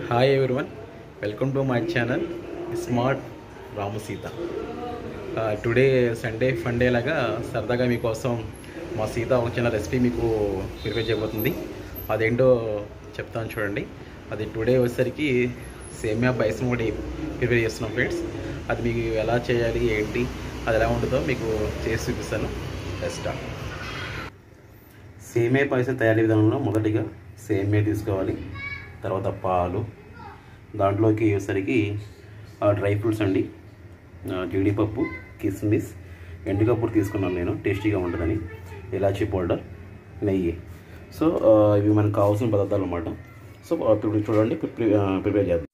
hi everyone welcome to my channel smart Ramu Sita today Sunday funday లాగా సరదాగా మీకోసం మా సీత ఒక చిన్న రెసిపీ మీకు ప్రిపేర్ చేయబోతుంది అదేంటో చెప్తాను చూడండి అది టుడే వచ్చేసరికి సేమియా పాయసం ఒకటి ప్రిపేర్ చేస్తున్నాం ఫ్రెండ్స్ అది మీకు ఎలా చేయాలి ఏంటి అది ఎలా ఉంటుందో మీకు చేసి చూపిస్తాను బెస్ట్ సేమియా పాయసం తయారీ విధానంలో మొదటిగా సేమియా తీసుకోవాలి తర్వాత పాలు దాంట్లోకి వచ్చేసరికి డ్రై ఫ్రూట్స్ అండి ఆ, జీడిపప్పు కిస్మిస్ ఎండుకప్పుడు తీసుకున్నాను నేను టేస్టీగా ఉంటుందని ఇలాచీ పౌడర్ నెయ్యి సో ఆ, ఇవి మనకు కావాల్సిన పదార్థాలు అన్నమాట సో ఆ, ఇప్పుడు చూడండి ప్రిపే- ఆ, ప్రిపేర్ చేద్దాం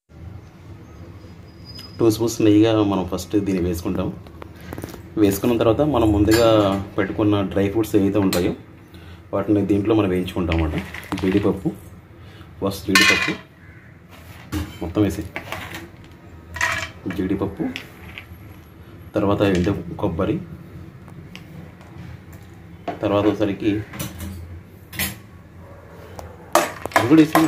టూ స్పూన్స్ నెయ్యిగా మనం ఫస్ట్ దీన్ని వేసుకుంటాం వేసుకున్న తర్వాత మనం ముందుగా పెట్టుకున్న డ్రై ఫ్రూట్స్ ఏవైతే ఉంటాయో వాటిని దీంట్లో మనం వేయించుకుంటాం అన్నమాట జీడిపప్పు ఫస్ట్ జీడిపప్పు మొత్తం వేసి జీడిపప్పు తర్వాత ఎండు కొబ్బరి తర్వాత ఒకసారికి అది కూడా వేసాను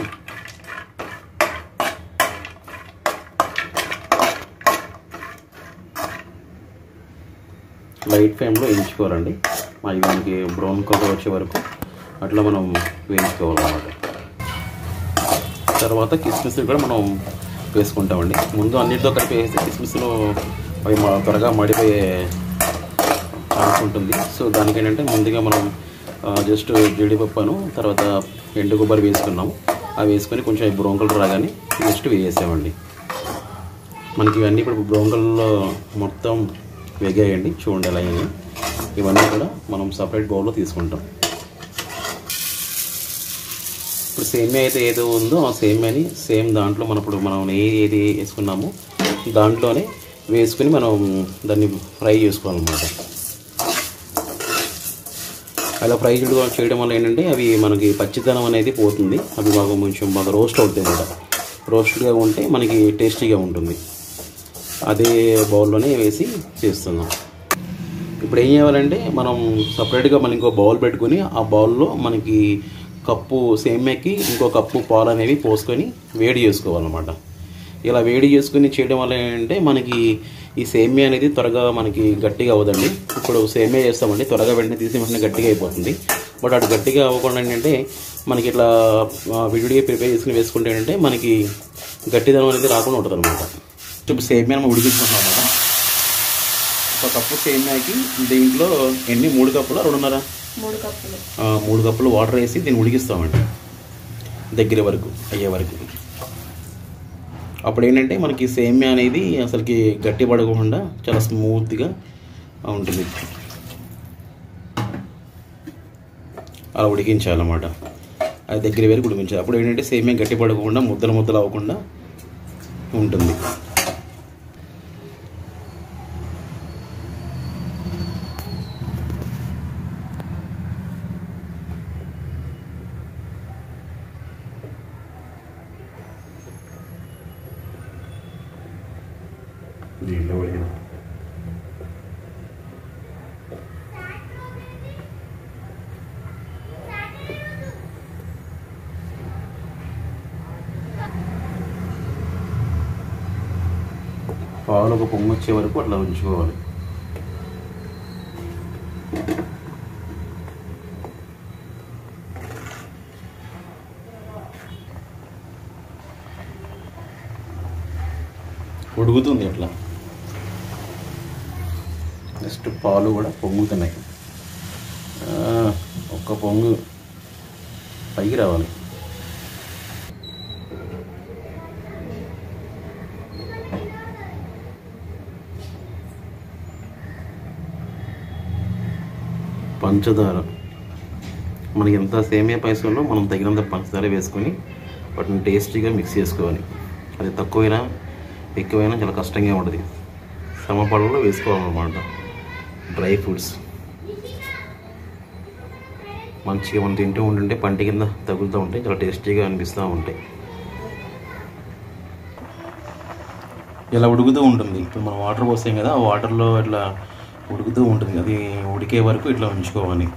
లైట్ ఫ్లేమ్లో వేయించుకోవాలండి మరి మనకి బ్రౌన్ కలర్ వచ్చే వరకు అట్లా మనం వేయించుకోవాలన్నమాట తర్వాత కిస్మిస్ కూడా మనం వేసుకుంటామండి ముందు అన్నిటితో కలిపి వేస్తే కిస్మిస్లో అవి మ- త్వరగా మడిపోయే ఛాన్స్ ఉంటుంది సో దానికి ఏంటంటే ముందుగా మనం జస్ట్ జీడిపప్పును తర్వాత ఎండు కొబ్బరి వేసుకున్నాము అవి వేసుకొని కొంచెం బ్రౌన్ కలర్ రాగానే నెక్స్ట్ వేసేసామండి మనకి ఇవన్నీ ఇప్పుడు బ్రౌన్ కలర్లో మొత్తం వేగాయండి చూడండి ఎలా అయ్యాయి ఇవన్నీ కూడా మనం సపరేట్ బౌల్లో తీసుకుంటాం ఇప్పుడు సేమియా అయితే ఏదో ఉందో ఆ సేమియాని సేమ్ దాంట్లో మనం ఇప్పుడు మనం నెయ్యి ఏది వేసుకున్నామో దాంట్లోనే వేసుకుని మనం దాన్ని ఫ్రై చేసుకోవాలన్నమాట అలా ఫ్రై చేయడం చేయడం వల్ల ఏంటంటే అవి మనకి పచ్చిదనం అనేది పోతుంది అవి బాగా కొంచెం బాగా రోస్ట్ అవుతాయి అన్నమాట రోస్ట్గా ఉంటే మనకి టేస్టీగా ఉంటుంది అదే బౌల్లోనే వేసి చేస్తున్నాం ఇప్పుడు ఏం చేయాలంటే మనం సపరేట్గా మనం ఇంకో బౌల్ పెట్టుకుని ఆ బౌల్లో మనకి కప్పు సేమ్యాకి ఇంకో కప్పు పాలు అనేవి పోసుకొని వేడి చేసుకోవాలన్నమాట ఇలా వేడి చేసుకుని చేయడం వల్ల ఏంటంటే మనకి ఈ సేమియా అనేది త్వరగా మనకి గట్టిగా అవ్వదండి ఇప్పుడు సేమియా చేస్తామండి త్వరగా వెంటనే తీసి వెంటనే గట్టిగా అయిపోతుంది బట్ అటు గట్టిగా అవ్వకుండా ఏంటంటే మనకి ఇట్లా ఆ, విడివిడిగా ప్రిపేర్ చేసుకుని వేసుకుంటే ఏంటంటే మనకి గట్టిదనం అనేది రాకుండా ఉంటుంది అనమాట ఇప్పుడు సేమియా మనం ఉడికించుకుంటాం అన్నమాట ఒక కప్పు సేమియాకి దీంట్లో ఎన్ని మూడు కప్పుల రెండున్నర మూడు కప్పులు ఆ, మూడు కప్పులు వాటర్ వేసి దీన్ని ఉడికిస్తామండి దగ్గర వరకు అయ్యే వరకు అప్పుడు ఏంటంటే మనకి సేమ్యా అనేది అసలుకి గట్టి పడకుండా చాలా స్మూత్గా ఉంటుంది అలా ఉడికించాలన్నమాట అది దగ్గర వరకు ఉడికించాలి అప్పుడు ఏంటంటే సేమ్యా గట్టి పడకుండా ముద్దలు ముద్దలు అవ్వకుండా ఉంటుంది దీంట్లో ఉడికిన పాలు ఒక పొంగు వచ్చే వరకు అట్లా ఉంచుకోవాలి ఉడుకుతుంది అట్లా నెక్స్ట్ పాలు కూడా పొంగుతున్నాయి ఆ, ఒక్క పొంగు పైకి రావాలి పంచదార మనకి ఎంత సేమియా పాయసంలో మనం తగినంత పంచదార వేసుకొని వాటిని టేస్టీగా మిక్స్ చేసుకోవాలి అది తక్కువైనా ఎక్కువైనా చాలా కష్టంగా ఉంటుంది సమపాలలో వేసుకోవాలన్నమాట డ్రై ఫ్రూట్స్ మంచిగా మనం తింటూ ఉంటుంటే పంట కింద తగులుతూ ఉంటాయి చాలా టేస్టీగా అనిపిస్తూ ఉంటాయి ఇలా ఉడుకుతూ ఉంటుంది ఇప్పుడు మనం వాటర్ పోసాం కదా ఆ వాటర్లో ఇట్లా ఉడుకుతూ ఉంటుంది అది ఉడికే వరకు ఇట్లా ఉంచుకోవాలి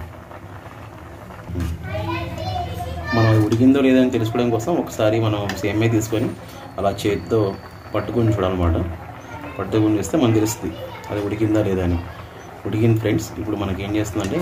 మనం అది ఉడికిందో లేదో అని తెలుసుకోవడం కోసం ఒకసారి మనం సేమ్యా తీసుకొని అలా చేతితో పట్టుకొని చూడాలన్నమాట పట్టుకొని చేస్తే మనకు తెలుస్తుంది అది ఉడికిందా లేదా అని ఉడికింది ఫ్రెండ్స్ ఇప్పుడు మనకి ఏం చేస్తుందంటే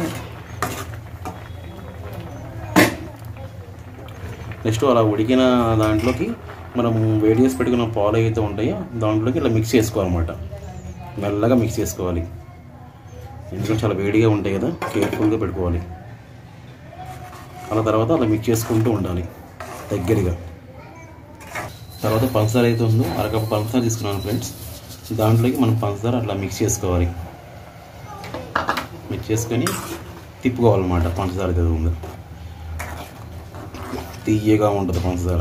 నెక్స్ట్ అలా ఉడికిన దాంట్లోకి మనం వేడి చేసి పెట్టుకున్న పాలు ఏవైతే ఉంటాయో దాంట్లోకి ఇలా మిక్స్ చేసుకోవాలన్నమాట మెల్లగా మిక్స్ చేసుకోవాలి ఎందుకంటే చాలా వేడిగా ఉంటాయి కదా కేర్ఫుల్గా పెట్టుకోవాలి అలా తర్వాత అలా మిక్స్ చేసుకుంటూ ఉండాలి దగ్గరగా తర్వాత పంచదార అయితే ఉందో అరకప్పు పంచదార తీసుకున్నాను ఫ్రెండ్స్ దాంట్లోకి మనం పంచదార అట్లా మిక్స్ చేసుకోవాలి మిక్స్ చేసుకొని తిప్పుకోవాలన్నమాట పంచదార ఏదో ఉందో తీయగా ఉంటుంది పంచదార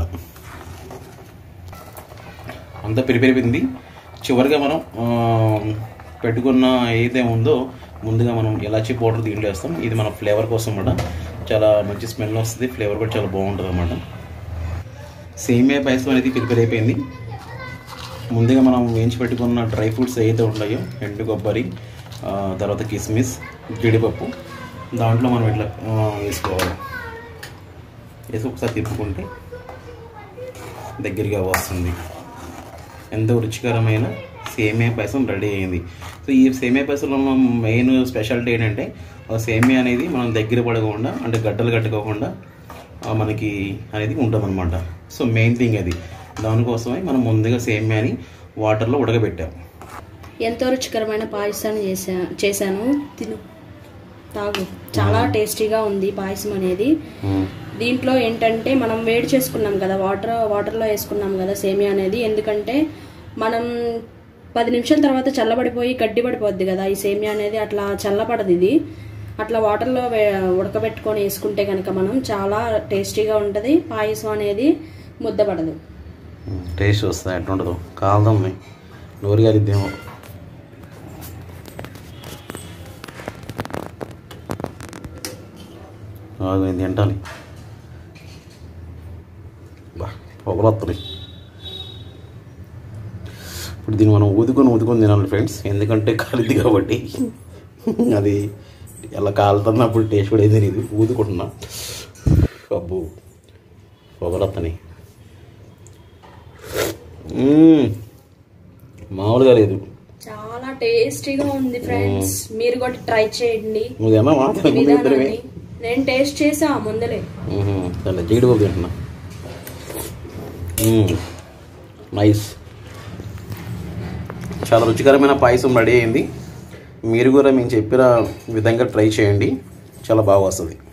అంతా పెరిపెరిపింది చివరిగా మనం ఆ, పెట్టుకున్న ఏదైతే ఉందో ముందుగా మనం ఇలాచీ పౌడర్ దీంట్లో వేస్తాం ఇది మన ఫ్లేవర్ కోసం అన్నమాట చాలా మంచి స్మెల్ వస్తుంది ఫ్లేవర్ కూడా చాలా బాగుంటుంది అన్నమాట సేమియా పాయసం అనేది ప్రిపేర్ అయిపోయింది ముందుగా మనం వేయించి పెట్టుకున్న డ్రై ఫ్రూట్స్ ఏవైతే ఉంటాయో ఎండు కొబ్బరి ఆ, తర్వాత కిస్మిస్ జీడిపప్పు దాంట్లో మనం ఇట్లా ఆ, వేసుకోవాలి వేసి ఒకసారి తిప్పుకుంటే దగ్గరగా వస్తుంది ఎంతో రుచికరమైన సేమియా పాయసం రెడీ అయింది సో ఈ సేమియా పాయసంలో ఉన్న మెయిన్ స్పెషాలిటీ ఏంటంటే ఆ సేమియా అనేది మనం దగ్గర పడకుండా అంటే గడ్డలు కట్టుకోకుండా ఆ, మనకి అనేది ఉంటుందన్నమాట సో మెయిన్ థింగ్ అది దానికోసమే మనం ముందుగా సేమియాని వాటర్లో ఉడకబెట్టాం ఎంతో రుచికరమైన పాయసాన్ని చేసా చేశాను తిను తాగు చాలా టేస్టీగా ఉంది పాయసం అనేది దీంట్లో ఏంటంటే మనం వేడి చేసుకున్నాం కదా వాటర్ వాటర్లో వేసుకున్నాం కదా సేమియా అనేది ఎందుకంటే మనం పది నిమిషాల తర్వాత చల్లబడిపోయి గడ్డి పడిపోద్ది కదా ఈ సేమియా అనేది అట్లా చల్లబడదు ఇది అట్లా వాటర్లో వే- ఉడకబెట్టుకొని వేసుకుంటే కనుక మనం చాలా టేస్టీగా ఉంటుంది పాయసం అనేది ముద్దపడదు టేస్ట్ వస్తుంది ఎట్లుంటుందో కాల్దాం నోరు గారిద్దేమో ఆగు, ఇది తింటాలి బా పొగలొస్తుంది ఇప్పుడు దీన్ని మనం ఊదుకొని ఊదుకొని తినాలి ఫ్రెండ్స్ ఎందుకంటే కాలిద్ది కాబట్టి అది ఎలా కాలుతున్నప్పుడు టేస్ట్ కూడా ఏం తెలియదు ఊదుకుంటున్నా అబ్బో పొగలొత్తని మామూలుగా లేదు చాలా టేస్టీగా ఉంది ఫ్రెండ్స్ మీరు కూడా ట్రై చేయండి నువ్వు తిన్నా మాత్రం ముందు ఇద్దరమే విధానాన్ని నేను టేస్ట్ చేసా ముందలే సరే జీడి బాబు తింటున్నా నైస్ చాలా రుచికరమైన పాయసం రెడీ అయింది మీరు కూడా మేము చెప్పిన విధంగా ట్రై చేయండి చాలా బాగా వస్తుంది